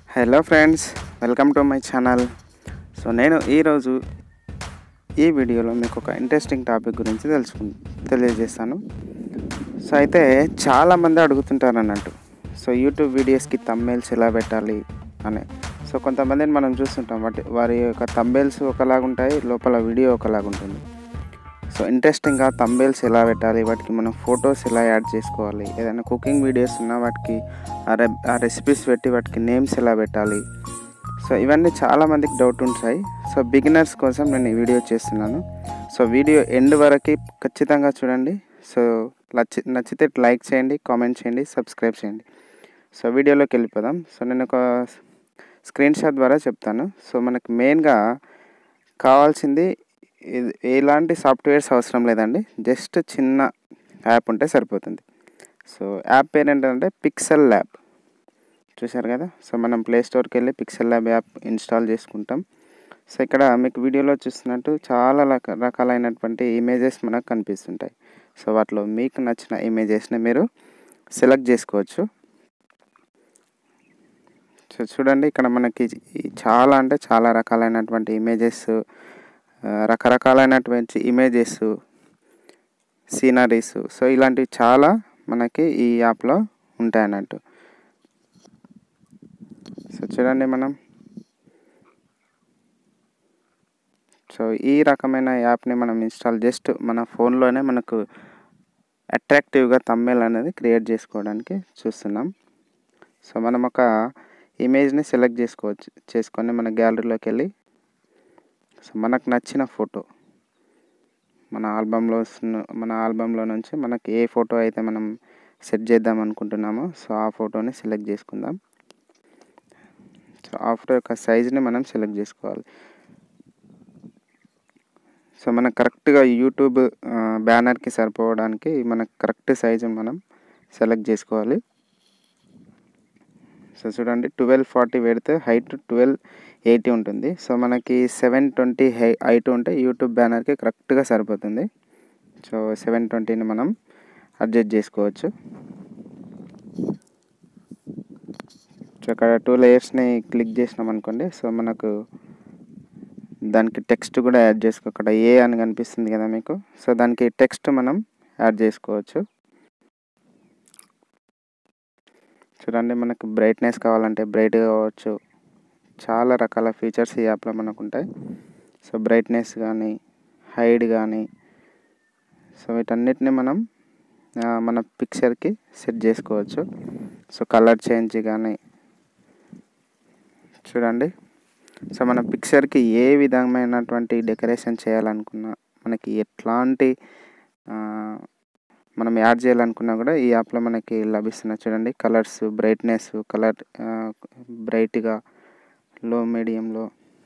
hello friends welcome to my channel so నేను ఈరోజు ఈ వీడియోలో మీకు ఒక ఇంట్రెస్టింగ్ టాపిక్ గురించి తెలుసుకు తెలియజేస్తాను సో అయితే చాలామంది అడుగుతుంటారు అన్నట్టు సో యూట్యూబ్ వీడియోస్కి తమ్మేల్స్ ఎలా పెట్టాలి అని సో కొంతమందిని మనం చూస్తుంటాం వాటి వారి యొక్క తంబేల్స్ ఒకలాగా ఉంటాయి లోపల వీడియో ఒకలాగా ఉంటుంది సో ఇంట్రెస్టింగ్గా తంబేల్స్ ఎలా పెట్టాలి వాటికి మనం ఫొటోస్ ఎలా యాడ్ చేసుకోవాలి ఏదైనా కుకింగ్ వీడియోస్ ఉన్నా వాటికి ఆ రె ఆ రెసిపీస్ పెట్టి వాటికి నేమ్స్ ఎలా పెట్టాలి సో ఇవన్నీ చాలామందికి డౌట్ ఉంటాయి సో బిగినర్స్ కోసం నేను ఈ వీడియో చేస్తున్నాను సో వీడియో ఎండ్ వరకు ఖచ్చితంగా చూడండి సో నచ్చి నచ్చితే లైక్ చేయండి కామెంట్ చేయండి సబ్స్క్రైబ్ చేయండి సో వీడియోలోకి వెళ్ళిపోదాం సో నేను ఒక స్క్రీన్ షాట్ ద్వారా చెప్తాను సో మనకి మెయిన్గా కావాల్సింది ఇది ఎలాంటి సాఫ్ట్వేర్స్ అవసరం లేదండి జస్ట్ చిన్న యాప్ ఉంటే సరిపోతుంది సో యాప్ పేరు ఏంటంటే పిక్సెల్ ల్యాబ్ చూశారు కదా సో మనం ప్లే స్టోర్కి వెళ్ళి పిక్సెల్ ల్యాబ్ యాప్ ఇన్స్టాల్ చేసుకుంటాం సో ఇక్కడ మీకు వీడియోలో చూస్తున్నట్టు చాలా రక రకాలైనటువంటి ఇమేజెస్ మనకు కనిపిస్తుంటాయి సో వాటిలో మీకు నచ్చిన ఇమేజెస్ని మీరు సెలెక్ట్ చేసుకోవచ్చు సో చూడండి ఇక్కడ మనకి చాలా అంటే చాలా రకాలైనటువంటి ఇమేజెస్ రకరకాలైనటువంటి ఇమేజెస్ సీనరీస్ సో ఇలాంటివి చాలా మనకి ఈ యాప్లో ఉంటాయి అన్నట్టు సో చూడండి మనం సో ఈ రకమైన యాప్ని మనం ఇన్స్టాల్ జస్ట్ మన ఫోన్లోనే మనకు అట్రాక్టివ్గా తమ్మేల్ అనేది క్రియేట్ చేసుకోవడానికి చూస్తున్నాం సో మనం ఒక ఇమేజ్ని సెలెక్ట్ చేసుకోవచ్చు చేసుకొని మన గ్యాలరీలోకి వెళ్ళి సో మనకు నచ్చిన ఫోటో మన ఆల్బంలో మన ఆల్బంలో నుంచి మనకి ఏ ఫోటో అయితే మనం సెట్ చేద్దాం అనుకుంటున్నామో సో ఆ ఫోటోని సెలెక్ట్ చేసుకుందాం సో ఆ ఫోటో యొక్క సైజ్ని మనం సెలెక్ట్ చేసుకోవాలి సో మనకు కరెక్ట్గా యూట్యూబ్ బ్యానర్కి సరిపోవడానికి మనకు కరెక్ట్ సైజుని మనం సెలెక్ట్ చేసుకోవాలి సో చూడండి ట్వెల్వ్ ఫార్టీ పెడితే హైట్ ట్వెల్వ్ ఎయిటీ ఉంటుంది సో మనకి సెవెన్ ట్వంటీ హై హైట్ ఉంటే యూట్యూబ్ బ్యానర్కి కరెక్ట్గా సరిపోతుంది సో సెవెన్ ట్వంటీని మనం అడ్జస్ట్ చేసుకోవచ్చు సో అక్కడ టూ లేయర్స్ని క్లిక్ చేసినాం అనుకోండి సో మనకు దానికి టెక్స్ట్ కూడా యాడ్ చేసుకో అక్కడ ఏ అని కనిపిస్తుంది కదా మీకు సో దానికి టెక్స్ట్ మనం యాడ్ చేసుకోవచ్చు చూడండి మనకు బ్రైట్నెస్ కావాలంటే బ్రైట్ కావచ్చు చాలా రకాల ఫీచర్స్ ఈ యాప్లో మనకు ఉంటాయి సో బ్రైట్నెస్ కానీ హైడ్ కానీ సో వీటన్నిటిని మనం మన పిక్చర్కి సెట్ చేసుకోవచ్చు సో కలర్ చేంజ్ కానీ చూడండి సో మన పిక్చర్కి ఏ విధమైనటువంటి డెకరేషన్ చేయాలనుకున్నా మనకి ఎట్లాంటి మనం యాడ్ చేయాలనుకున్నా కూడా ఈ యాప్లో మనకి లభిస్తున్నాయి చూడండి కలర్స్ బ్రైట్నెస్ కలర్ బ్రైట్గా లో మీడియంలో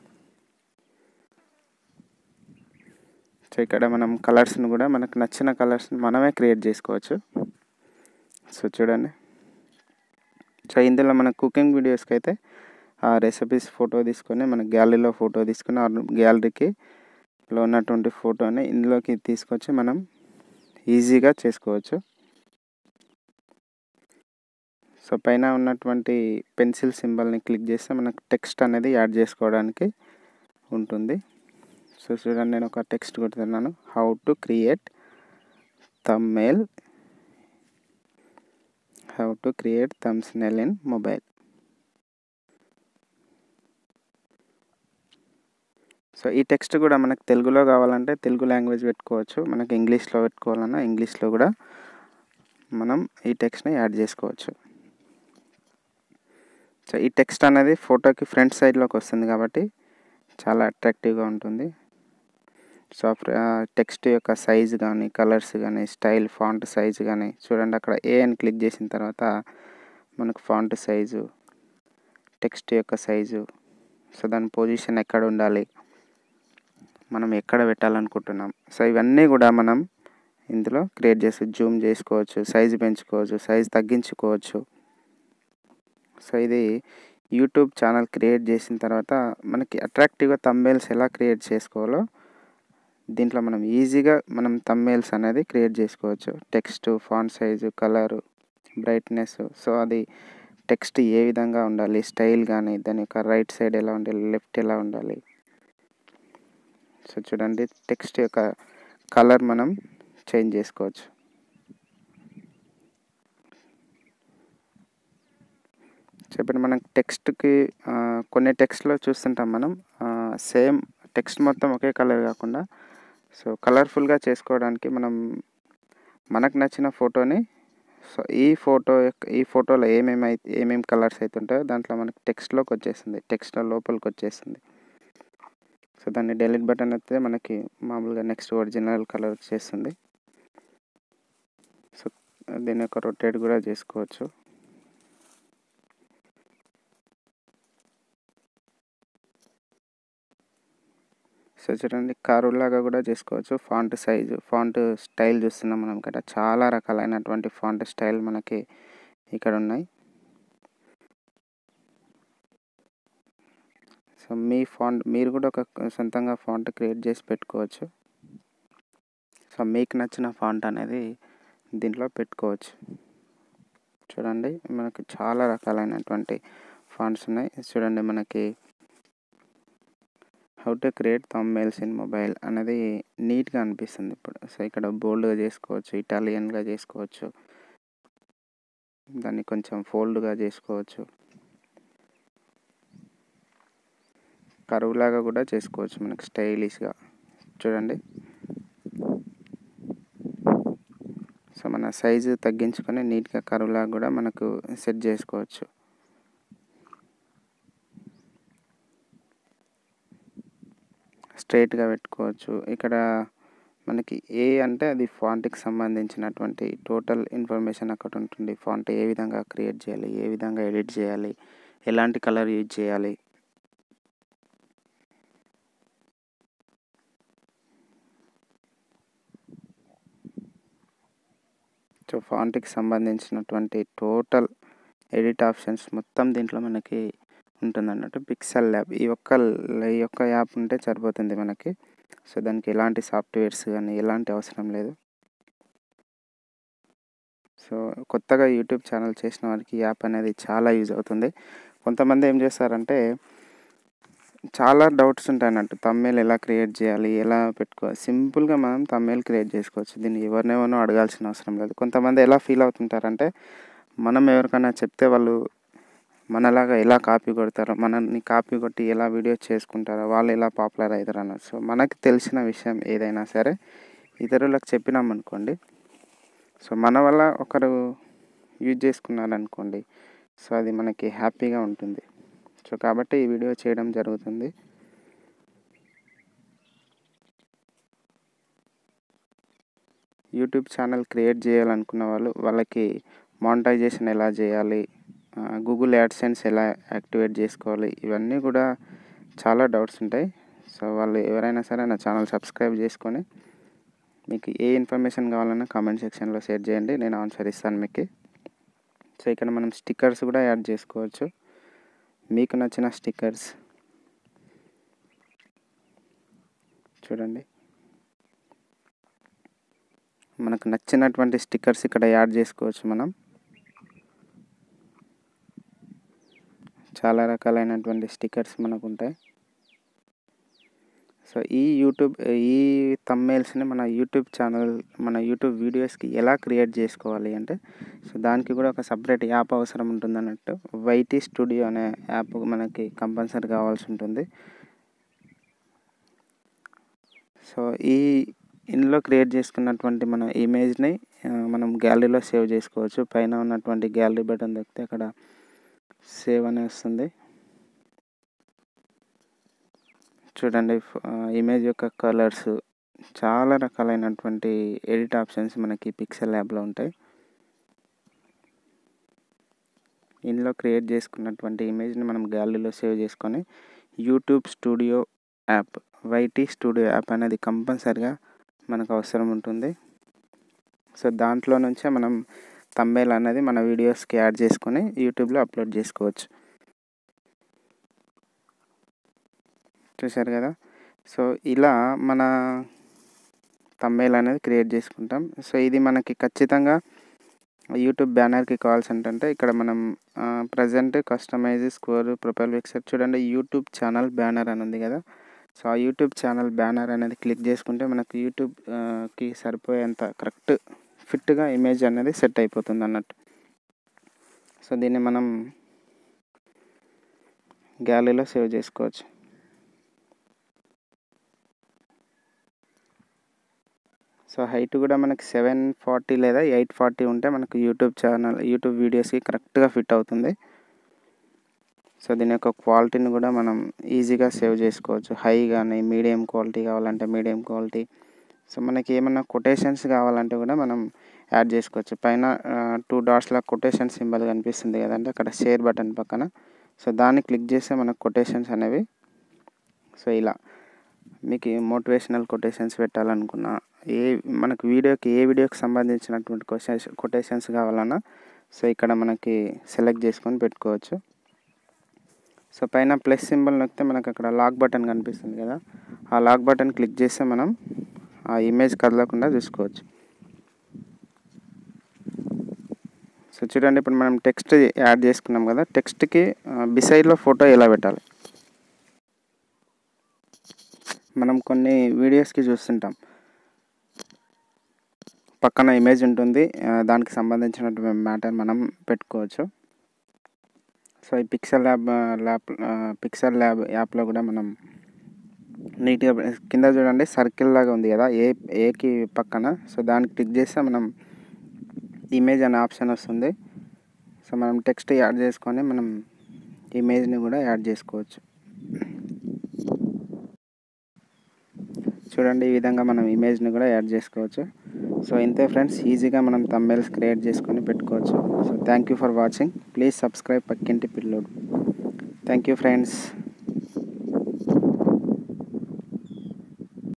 సో ఇక్కడ మనం కలర్స్ని కూడా మనకు నచ్చిన కలర్స్ని మనమే క్రియేట్ చేసుకోవచ్చు సో చూడండి సో ఇందులో మన కుకింగ్ వీడియోస్కి అయితే ఆ రెసిపీస్ ఫోటో తీసుకొని మన గ్యాలరీలో ఫోటో తీసుకొని ఆ గ్యాలరీకి లో ఉన్నటువంటి ఫోటోని ఇందులోకి తీసుకొచ్చి మనం ఈజీగా చేసుకోవచ్చు సో పైన ఉన్నటువంటి పెన్సిల్ సింబల్ని క్లిక్ చేస్తే మనకు టెక్స్ట్ అనేది యాడ్ చేసుకోవడానికి ఉంటుంది సో చూడండి నేను ఒక టెక్స్ట్ కొడుతున్నాను how to create thumbnail how to create thumbnail in mobile so ఈ టెక్స్ట్ కూడా మనకు తెలుగులో కావాలంటే తెలుగు లాంగ్వేజ్ పెట్టుకోవచ్చు మనకి ఇంగ్లీష్లో పెట్టుకోవాలన్నా ఇంగ్లీష్లో కూడా మనం ఈ టెక్స్ట్ని యాడ్ చేసుకోవచ్చు సో ఈ టెక్స్ట్ అనేది ఫోటోకి ఫ్రంట్ సైడ్లోకి వస్తుంది కాబట్టి చాలా అట్రాక్టివ్గా ఉంటుంది సో టెక్స్ట్ యొక్క సైజ్ కానీ కలర్స్ కానీ స్టైల్ ఫాంట్ సైజ్ కానీ చూడండి అక్కడ ఏ అని క్లిక్ చేసిన తర్వాత మనకు ఫాంట్ సైజు టెక్స్ట్ యొక్క సైజు సో దాని పొజిషన్ ఎక్కడ ఉండాలి మనం ఎక్కడ పెట్టాలనుకుంటున్నాం సో ఇవన్నీ కూడా మనం ఇందులో క్రియేట్ చేసి జూమ్ చేసుకోవచ్చు సైజు పెంచుకోవచ్చు సైజు తగ్గించుకోవచ్చు సో ఇది యూట్యూబ్ ఛానల్ క్రియేట్ చేసిన తర్వాత మనకి అట్రాక్టివ్గా తమ్మేల్స్ ఎలా క్రియేట్ చేసుకోవాలో దీంట్లో మనం ఈజీగా మనం తమ్మేల్స్ అనేది క్రియేట్ చేసుకోవచ్చు text font size colour brightness so అది టెక్స్ట్ ఏ విధంగా ఉండాలి స్టైల్ కానీ దాని యొక్క రైట్ సైడ్ ఎలా ఉండాలి లెఫ్ట్ ఎలా ఉండాలి సో చూడండి టెక్స్ట్ యొక్క కలర్ మనం చేంజ్ చేసుకోవచ్చు చెప్పండి మనం టెక్స్ట్కి కొన్ని టెక్స్ట్లో చూస్తుంటాం మనం సేమ్ టెక్స్ట్ మొత్తం ఒకే కలర్ కాకుండా సో కలర్ఫుల్గా చేసుకోవడానికి మనం మనకు నచ్చిన ఫోటోని సో ఈ ఫోటో యొక్క ఈ ఫోటోలో ఏమేమి అయితే ఏమేమి కలర్స్ అయితే ఉంటాయో దాంట్లో మనకి టెక్స్ట్లోకి వచ్చేస్తుంది టెక్స్ట్లో లోపలికి వచ్చేస్తుంది సో దాన్ని డెలిట్ బటన్ అయితే మనకి మామూలుగా నెక్స్ట్ ఒరిజినల్ కలర్ వచ్చేస్తుంది సో దీని యొక్క రొటేట్ కూడా చేసుకోవచ్చు సో చూడండి లాగా కూడా చేసుకోవచ్చు ఫాంట్ సైజు ఫాంట్ స్టైల్ చూస్తున్నాం మనం ఇక్కడ చాలా రకాలైనటువంటి ఫాంట్ స్టైల్ మనకి ఇక్కడ ఉన్నాయి సో మీ ఫాంట్ మీరు కూడా ఒక సొంతంగా ఫాంట్ క్రియేట్ చేసి పెట్టుకోవచ్చు సో మీకు నచ్చిన ఫాంట్ అనేది దీంట్లో పెట్టుకోవచ్చు చూడండి మనకు చాలా రకాలైనటువంటి ఫాంట్స్ ఉన్నాయి చూడండి మనకి how to create mails in mobile అనేది నీట్గా అనిపిస్తుంది ఇప్పుడు సో ఇక్కడ బోల్డ్గా చేసుకోవచ్చు ఇటాలియన్గా చేసుకోవచ్చు దాన్ని కొంచెం ఫోల్డ్గా చేసుకోవచ్చు కరువులాగా కూడా చేసుకోవచ్చు మనకి స్టైలిష్గా చూడండి సో మన సైజు తగ్గించుకొని నీట్గా కరువులాగా కూడా మనకు సెట్ చేసుకోవచ్చు స్ట్రైట్గా పెట్టుకోవచ్చు ఇక్కడ మనకి ఏ అంటే అది ఫాంట్కి సంబంధించినటువంటి టోటల్ ఇన్ఫర్మేషన్ అక్కడ ఉంటుంది ఫాంట్ ఏ విధంగా క్రియేట్ చేయాలి ఏ విధంగా ఎడిట్ చేయాలి ఎలాంటి కలర్ యూజ్ చేయాలి సో ఫాంట్కి సంబంధించినటువంటి టోటల్ ఎడిట్ ఆప్షన్స్ మొత్తం దీంట్లో మనకి ఉంటుంది అన్నట్టు పిక్సెల్ ల్యాబ్ ఈ ఒక్క ఈ యొక్క యాప్ ఉంటే సరిపోతుంది మనకి సో దానికి ఎలాంటి సాఫ్ట్వేర్స్ కానీ ఎలాంటి అవసరం లేదు సో కొత్తగా యూట్యూబ్ ఛానల్ చేసిన వారికి యాప్ అనేది చాలా యూజ్ అవుతుంది కొంతమంది ఏం చేస్తారంటే చాలా డౌట్స్ ఉంటాయి అన్నట్టు తమ్మేలు ఎలా క్రియేట్ చేయాలి ఎలా పెట్టుకోవాలి సింపుల్గా మనం తమ్మేలు క్రియేట్ చేసుకోవచ్చు దీన్ని ఎవరినెవరినో అడగాల్సిన అవసరం లేదు కొంతమంది ఎలా ఫీల్ అవుతుంటారంటే మనం ఎవరికైనా చెప్తే వాళ్ళు మనలాగా ఎలా కాపీ కొడతారో మనల్ని కాపీ కొట్టి ఎలా వీడియో చేసుకుంటారో వాళ్ళు ఎలా పాపులర్ అవుతారు అన్నట్టు సో మనకి తెలిసిన విషయం ఏదైనా సరే ఇతరులకు చెప్పినామనుకోండి సో మన వల్ల ఒకరు యూజ్ చేసుకున్నారనుకోండి సో అది మనకి హ్యాపీగా ఉంటుంది సో కాబట్టి ఈ వీడియో చేయడం జరుగుతుంది యూట్యూబ్ ఛానల్ క్రియేట్ చేయాలనుకున్న వాళ్ళు వాళ్ళకి మానిటైజేషన్ ఎలా చేయాలి గూగుల్ యాడ్సెన్స్ ఎలా యాక్టివేట్ చేసుకోవాలి ఇవన్నీ కూడా చాలా డౌట్స్ ఉంటాయి సో వాళ్ళు ఎవరైనా సరే నా ఛానల్ సబ్స్క్రైబ్ చేసుకొని మీకు ఏ ఇన్ఫర్మేషన్ కావాలన్నా కామెంట్ సెక్షన్లో షేర్ చేయండి నేను ఆన్సర్ ఇస్తాను మీకు సో ఇక్కడ మనం స్టిక్కర్స్ కూడా యాడ్ చేసుకోవచ్చు మీకు నచ్చిన స్టిక్కర్స్ చూడండి మనకు నచ్చినటువంటి స్టిక్కర్స్ ఇక్కడ యాడ్ చేసుకోవచ్చు మనం చాలా రకాలైనటువంటి స్టిక్కర్స్ మనకు ఉంటాయి సో ఈ యూట్యూబ్ ఈ తమ్మేల్స్ని మన యూట్యూబ్ ఛానల్ మన యూట్యూబ్ వీడియోస్కి ఎలా క్రియేట్ చేసుకోవాలి అంటే సో దానికి కూడా ఒక సపరేట్ యాప్ అవసరం ఉంటుంది అన్నట్టు వైటీ స్టూడియో అనే యాప్ మనకి కంపల్సరీ కావాల్సి ఉంటుంది సో ఈ ఇందులో క్రియేట్ చేసుకున్నటువంటి మన ఇమేజ్ని మనం గ్యాలరీలో సేవ్ చేసుకోవచ్చు పైన ఉన్నటువంటి గ్యాలరీ బటన్ దొరికితే అక్కడ సేవ్ అని వస్తుంది చూడండి ఇమేజ్ యొక్క కలర్స్ చాలా రకాలైనటువంటి ఎడిట్ ఆప్షన్స్ మనకి పిక్సెల్ యాప్లో ఉంటాయి ఇందులో క్రియేట్ చేసుకున్నటువంటి ఇమేజ్ని మనం గ్యాలరీలో సేవ్ చేసుకొని YouTube studio app YT studio app అనేది కంపల్సరిగా మనకు అవసరం ఉంటుంది సో దాంట్లో నుంచే మనం తమ్మేల్ అనేది మన వీడియోస్కి యాడ్ చేసుకొని యూట్యూబ్లో అప్లోడ్ చేసుకోవచ్చు చూశారు కదా సో ఇలా మన తమ్మేల్ అనేది క్రియేట్ చేసుకుంటాం సో ఇది మనకి ఖచ్చితంగా యూట్యూబ్ బ్యానర్కి కావాల్సి ఏంటంటే ఇక్కడ మనం present customise score profile picture చూడండి యూట్యూబ్ ఛానల్ బ్యానర్ అని ఉంది కదా సో ఆ యూట్యూబ్ ఛానల్ బ్యానర్ అనేది క్లిక్ చేసుకుంటే మనకు యూట్యూబ్కి సరిపోయేంత కరెక్ట్ ఫిట్గా ఇమేజ్ అనేది సెట్ అయిపోతుంది అన్నట్టు సో దీన్ని మనం గ్యాలరీలో సేవ్ చేసుకోవచ్చు సో హైట్ కూడా మనకి సెవెన్ ఫార్టీ లేదా ఎయిట్ ఫార్టీ ఉంటే మనకు యూట్యూబ్ ఛానల్ యూట్యూబ్ వీడియోస్కి కరెక్ట్గా ఫిట్ అవుతుంది సో దీని యొక్క క్వాలిటీని కూడా మనం ఈజీగా సేవ్ చేసుకోవచ్చు హై కానీ మీడియం క్వాలిటీ కావాలంటే మీడియం క్వాలిటీ సో మనకి ఏమన్నా కొటేషన్స్ కావాలంటే కూడా మనం యాడ్ చేసుకోవచ్చు పైన టూ డాట్స్లో కొటేషన్ సింబల్ కనిపిస్తుంది కదంటే అక్కడ షేర్ బటన్ పక్కన సో దాన్ని క్లిక్ చేస్తే మనకు కొటేషన్స్ అనేవి సో ఇలా మీకు మోటివేషనల్ కొటేషన్స్ పెట్టాలనుకున్నా ఏ మనకు వీడియోకి ఏ వీడియోకి సంబంధించినటువంటి క్వశ్చన్స్ కొటేషన్స్ కావాలన్నా సో ఇక్కడ మనకి సెలెక్ట్ చేసుకొని పెట్టుకోవచ్చు సో పైన ప్లస్ సింబల్ నొక్కితే మనకు అక్కడ లాక్ బటన్ కనిపిస్తుంది కదా ఆ లాక్ బటన్ క్లిక్ చేస్తే మనం ఆ ఇమేజ్ కదలకుండా చూసుకోవచ్చు సో చూడండి ఇప్పుడు మనం టెక్స్ట్ యాడ్ చేసుకున్నాం కదా టెక్స్ట్కి బిసైడ్లో ఫోటో ఎలా పెట్టాలి మనం కొన్ని వీడియోస్కి చూస్తుంటాం పక్కన ఇమేజ్ ఉంటుంది దానికి సంబంధించినటువంటి మ్యాటర్ మనం పెట్టుకోవచ్చు సో ఈ pixel lab lab pixel lab యాప్లో కూడా మనం నీట్గా కింద చూడండి సర్కిల్ లాగా ఉంది కదా ఏ ఏకి పక్కన సో దాన్ని క్లిక్ చేస్తే మనం ఇమేజ్ అనే ఆప్షన్ వస్తుంది సో మనం టెక్స్ట్ యాడ్ చేసుకొని మనం ఇమేజ్ని కూడా యాడ్ చేసుకోవచ్చు చూడండి ఈ విధంగా మనం ఇమేజ్ని కూడా యాడ్ చేసుకోవచ్చు సో ఇంతే ఫ్రెండ్స్ ఈజీగా మనం తమ్మెల్స్ క్రియేట్ చేసుకొని పెట్టుకోవచ్చు so thank you for watching please subscribe పక్కింటి పిల్లోడు థ్యాంక్ యూ ఫ్రెండ్స్